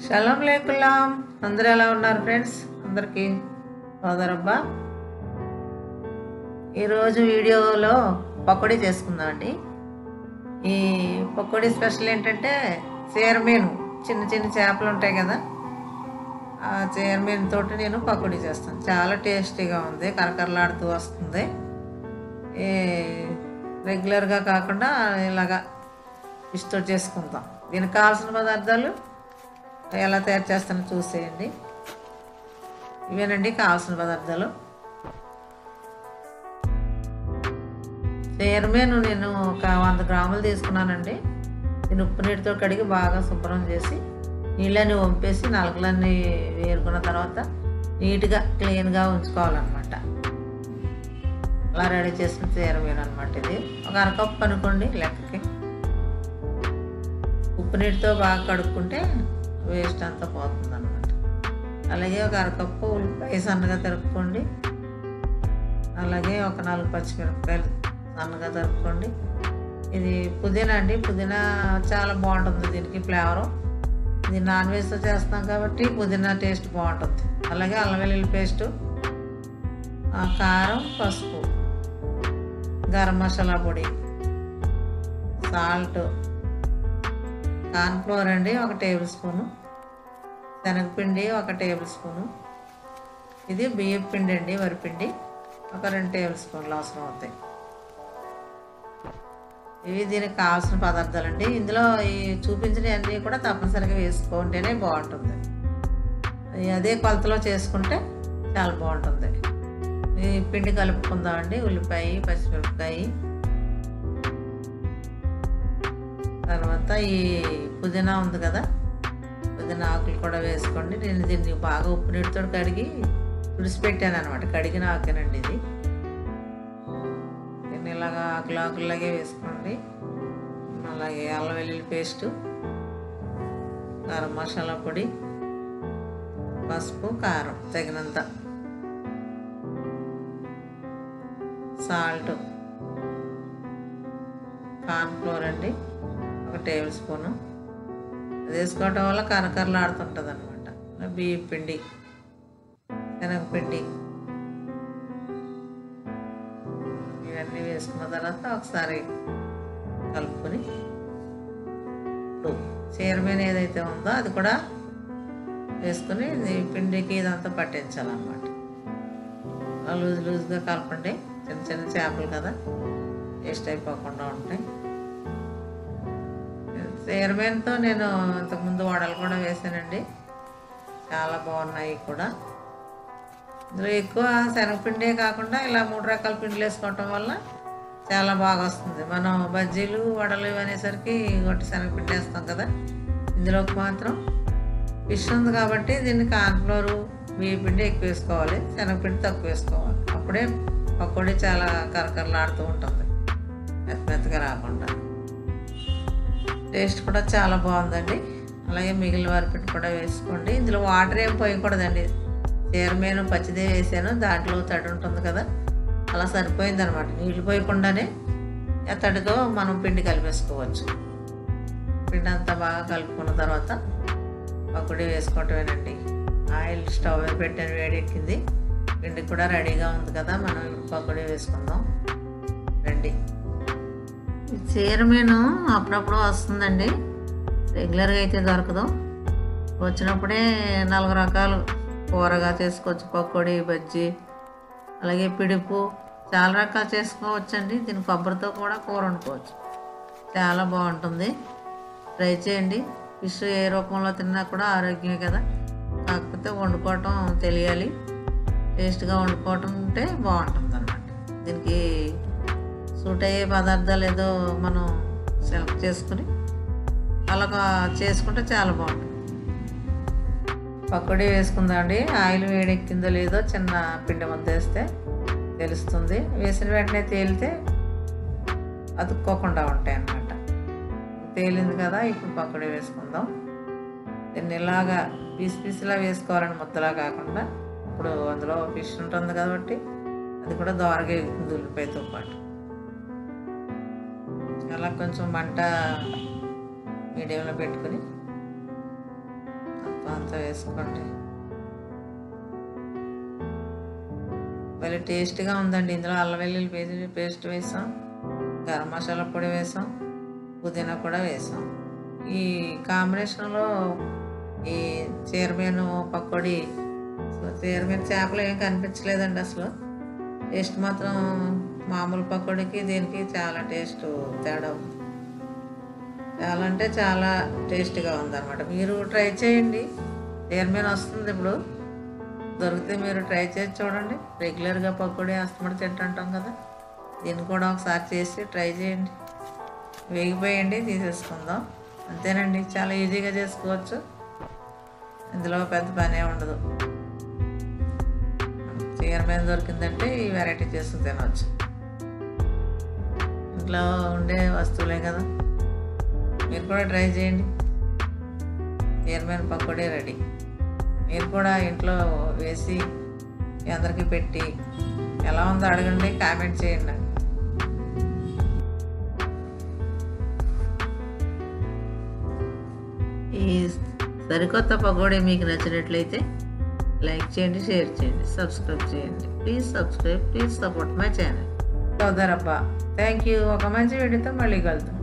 షలం లేకులాం అందరూ ఎలా ఉన్నారు ఫ్రెండ్స్ అందరికీ సోదరబ్బా ఈరోజు వీడియోలో పకోడీ చేసుకుందామండి ఈ పకోడీ స్పెషల్ ఏంటంటే చీరమీను చిన్న చిన్న చేపలు ఉంటాయి కదా ఆ చీరమీను తోటి నేను పకోడీ చేస్తాను చాలా టేస్టీగా ఉంది కరకరలాడుతూ వస్తుంది ఈ రెగ్యులర్గా కాకుండా ఇలాగా ఇష్టం చేసుకుందాం దీనికి కావాల్సిన పదార్థాలు ఎలా తయారు చేస్తానో చూసేయండి ఇవేనండి కావాల్సిన పదార్థాలు చీరమేను నేను ఒక వంద గ్రాములు తీసుకున్నానండి దీన్ని ఉప్పు నీటితో కడిగి బాగా శుభ్రం చేసి నీళ్ళని వంపేసి నలకలన్నీ వేరుకున్న తర్వాత నీట్గా క్లీన్గా ఉంచుకోవాలన్నమాట అలా రెడీ చేసిన చీరమీను అనమాట ఇది ఒక అరకప్పు అనుకోండి లెక్కకి ఉప్పు నీటితో బాగా కడుక్కుంటే వేస్ట్ అంతా పోతుంది అనమాట అలాగే ఒక అరకప్పు ఉల్లిపాయ సన్నగా తరుపుకోండి అలాగే ఒక నాలుగు పచ్చిమిరపకాయలు సన్నగా తరుపుకోండి ఇది పుదీనా అండి పుదీనా చాలా బాగుంటుంది దీనికి ఫ్లేవరు ఇది నాన్ వెజ్తో చేస్తాం కాబట్టి పుదీనా టేస్ట్ బాగుంటుంది అలాగే అల్లం వెల్లుల్లి పేస్టు కారం పసుపు గరం మసాలా పొడి సాల్ట్ కార్న్ఫ్లోర్ అండి ఒక టేబుల్ స్పూను శనగపిండి ఒక టేబుల్ స్పూను ఇది బియ్యం పిండి అండి వరిపిండి ఒక రెండు టేబుల్ స్పూన్లు అవసరం అవుతాయి ఇవి దీనికి కావాల్సిన పదార్థాలు అండి ఇందులో ఈ చూపించినవన్నీ కూడా తప్పనిసరిగా వేసుకుంటేనే బాగుంటుంది ఈ అదే కొలతలో చేసుకుంటే చాలా బాగుంటుంది ఈ పిండి కలుపుకుందామండి ఉల్లిపాయ పచ్చిమిరపకాయ తర్వాత ఈ పుదీనా ఉంది కదా పుదీనా ఆకులు కూడా వేసుకోండి నేను దీన్ని బాగా ఉప్పు నీటితో కడిగి తుడిసిపెట్టాను అనమాట కడిగిన ఆకేనండి ఇది దీన్ని ఇలాగా ఆకులు ఆకుల్లాగే వేసుకోండి అలాగే అల్లం వెల్లుల్లి పేస్టు కారం మసాలా పొడి పసుపు కారం తగినంత సాల్ట్ కార్న్ఫ్లోర్ అండి ఒక టేబుల్ స్పూను అది వేసుకోవటం వల్ల కరకరలాడుతుంటుంది అనమాట బియ్యం పిండి శనగపిండి ఇవన్నీ వేసుకున్న తర్వాత ఒకసారి కలుపుకొని ఇప్పుడు చీరమైన ఏదైతే ఉందో అది కూడా వేసుకొని ఈ పిండికి ఇదంతా పట్టించాలన్నమాట లూజ్ లూజ్గా కలపండి చిన్న చిన్న చేపలు కదా వేస్ట్ అయిపోకుండా ఉంటాయి చీరమేనతో నేను ఇంతకుముందు వడలు కూడా వేసానండి చాలా బాగున్నాయి కూడా ఇందులో ఎక్కువ శనగపిండే కాకుండా ఇలా మూడు రకాల పిండిలు వేసుకోవటం వల్ల చాలా బాగా వస్తుంది మనం బజ్జీలు వడలు అనేసరికి ఒకటి శనగపిండి వేస్తాం కదా ఇందులోకి మాత్రం ఫిష్ ఉంది కాబట్టి దీన్ని కార్న్ఫ్లోరు బియ్య పిండి ఎక్కువ వేసుకోవాలి శనగపిండి తక్కువ వేసుకోవాలి అప్పుడే పకోడీ చాలా కరకరలాడుతూ ఉంటుంది మెత్త మెత్తగా రాకుండా టేస్ట్ కూడా చాలా బాగుందండి అలాగే మిగిలిన వరపిండి కూడా వేసుకోండి ఇందులో వాటర్ ఏం పోయకూడదండి చీరమేను పచ్చిదే వేసాను దాంట్లో తడి ఉంటుంది కదా అలా సరిపోయింది అనమాట నీళ్ళు పోయకుండానే ఎత్తడితో మనం పిండి కలిపేసుకోవచ్చు పిండి అంతా బాగా కలుపుకున్న తర్వాత పకోడీ వేసుకోవటమేనండి ఆయిల్ స్టవ్ మీద పెట్టాను వేడెక్కింది పిండి కూడా రెడీగా ఉంది కదా మనం ఇప్పుడు పకోడీ వేసుకుందాం రండి చీరమీను అప్పుడప్పుడు వస్తుందండి రెగ్యులర్గా అయితే దొరకదు వచ్చినప్పుడే నాలుగు రకాలు కూరగా చేసుకోవచ్చు పకోడీ బజ్జీ అలాగే పిడుపు చాలా రకాలు చేసుకోవచ్చండి దీని కొబ్బరితో కూడా కూర వండుకోవచ్చు చాలా బాగుంటుంది ట్రై చేయండి ఫిష్ ఏ రూపంలో తిన్నా కూడా ఆరోగ్యమే కదా కాకపోతే వండుకోవటం తెలియాలి టేస్ట్గా వండుకోవటం ఉంటే బాగుంటుంది అనమాట దీనికి సూట్ అయ్యే పదార్థాలు ఏదో మనం సెలెక్ట్ చేసుకుని అలాగా చేసుకుంటే చాలా బాగుంటుంది పకోడీ వేసుకుందామండి ఆయిల్ వేడెక్కిందో లేదో చిన్న పిండి ముద్ద వేస్తే తెలుస్తుంది వేసిన వెంటనే తేలితే అతుక్కోకుండా ఉంటాయి అన్నమాట తేలింది కదా ఇప్పుడు పకోడీ వేసుకుందాం దీన్ని ఇలాగా పీస్ పీస్లా వేసుకోవాలని ముద్దలా కాకుండా ఇప్పుడు అందులో ఫిష్ ఉంటుంది కాబట్టి అది కూడా దోరగా ఎగుతుంది ఉల్లిపాయతో పాటు అలా కొంచెం మంట మీడియంలో పెట్టుకుని అంత మొత్తం అంతా వేసుకోండి భలే టేస్ట్గా ఉందండి ఇందులో అల్లం వెల్లుల్లి పేస్ట్ పేస్ట్ వేసాం గరం మసాలా పొడి వేసాం పుదీనా కూడా వేసాం ఈ కాంబినేషన్లో ఈ చీరమీను పకోడీ చీరమీన చేపలు ఏం కనిపించలేదండి అసలు టేస్ట్ మాత్రం మామూలు పకోడీకి దీనికి చాలా టేస్ట్ తేడా ఉంది చాలా అంటే చాలా టేస్ట్గా ఉందన్నమాట మీరు ట్రై చేయండి చీరమీన వస్తుంది ఇప్పుడు దొరికితే మీరు ట్రై చేసి చూడండి రెగ్యులర్గా పకోడీ అస్తమడి తింటుంటాం కదా దీన్ని కూడా ఒకసారి చేసి ట్రై చేయండి వేగిపోయండి తీసేసుకుందాం అంతేనండి చాలా ఈజీగా చేసుకోవచ్చు ఇందులో పెద్ద పనే ఉండదు చీర మీద దొరికిందంటే ఈ వెరైటీ చేసుకుని తినవచ్చు ఇంట్లో ఉండే వస్తువులే కదా మీరు కూడా ట్రై చేయండి చీరమైన పకోడీ రెడీ మీరు కూడా ఇంట్లో వేసి మీ అందరికీ పెట్టి ఎలా ఉందో అడగండి కామెంట్ చేయండి నాకు ఈ సరికొత్త పకోడీ మీకు నచ్చినట్లయితే లైక్ చేయండి షేర్ చేయండి సబ్స్క్రైబ్ చేయండి please subscribe please support my channel సోదరబ్బా థ్యాంక్ యూ ఒక మంచి వీడియోతో మళ్ళీ కలుద్దాం